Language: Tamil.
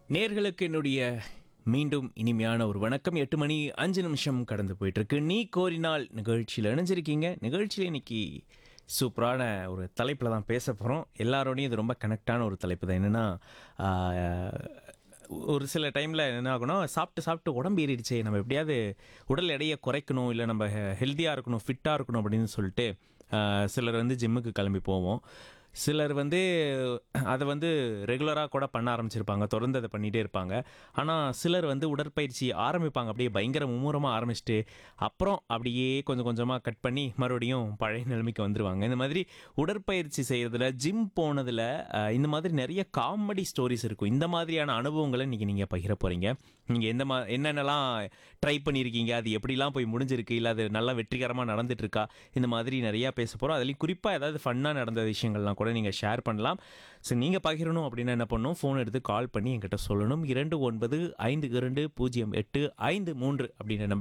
நேர்களுக்கு என்னுடைய மீண்டும் இனிமையான ஒரு வணக்கம் எட்டு மணி அஞ்சு நிமிஷம் கடந்து போயிட்டு இருக்கு நீ கோரினால் நிகழ்ச்சியில் இணைஞ்சிருக்கீங்க நிகழ்ச்சியில் இன்னைக்கு சூப்பரான ஒரு தலைப்பில் தான் பேச போகிறோம் எல்லாரோடையும் இது ரொம்ப கனெக்டான ஒரு தலைப்பு தான் என்னென்னா ஒரு சில டைமில் என்ன ஆகும்னா சாப்பிட்டு சாப்பிட்டு உடம்பு ஏறிடுச்சே நம்ம எப்படியாவது உடல் எடையை குறைக்கணும் இல்லை நம்ம ஹெல்த்தியாக இருக்கணும் ஃபிட்டாக இருக்கணும் அப்படின்னு சொல்லிட்டு ஆஹ், சிலர் வந்து ஜிம்முக்கு கிளம்பி போவோம் சிலர் வந்து அதை வந்து ரெகுலராக கூட பண்ண ஆரம்பிச்சிருப்பாங்க தொடர்ந்து அதை பண்ணிகிட்டே இருப்பாங்க ஆனால் சிலர் வந்து உடற்பயிற்சி ஆரம்பிப்பாங்க அப்படியே பயங்கர மும்முரமாக ஆரம்பிச்சுட்டு அப்புறம் அப்படியே கொஞ்சம் கொஞ்சமாக கட் பண்ணி மறுபடியும் பழைய நிலைமைக்கு வந்துருவாங்க இந்த மாதிரி உடற்பயிற்சி செய்கிறதுல ஜிம் போனதில் இந்த மாதிரி நிறைய காமெடி ஸ்டோரிஸ் இருக்கும் இந்த மாதிரியான அனுபவங்களை இன்றைக்கி நீங்கள் பகிர போகிறீங்க நீங்கள் எந்த மா என்னென்னலாம் ட்ரை பண்ணியிருக்கீங்க அது எப்படிலாம் போய் முடிஞ்சிருக்கு இல்லை அது நல்லா வெற்றிகரமாக நடந்துட்டு இருக்கா இந்த மாதிரி நிறையா பேச போகிறோம் அதுலேயும் குறிப்பாக ஏதாவது ஃபன்னாக நடந்த விஷயங்கள்லாம் கூட நீங்கள் ஷேர் பண்ணலாம் ஸோ நீங்கள் பகிரணும் அப்படின்னா என்ன பண்ணணும் ஃபோன் எடுத்து கால் பண்ணி என்கிட்ட சொல்லணும் இரண்டு ஒன்பது ஐந்து இரண்டு பூஜ்ஜியம் எட்டு ஐந்து மூன்று அப்படின்ற நம்பர்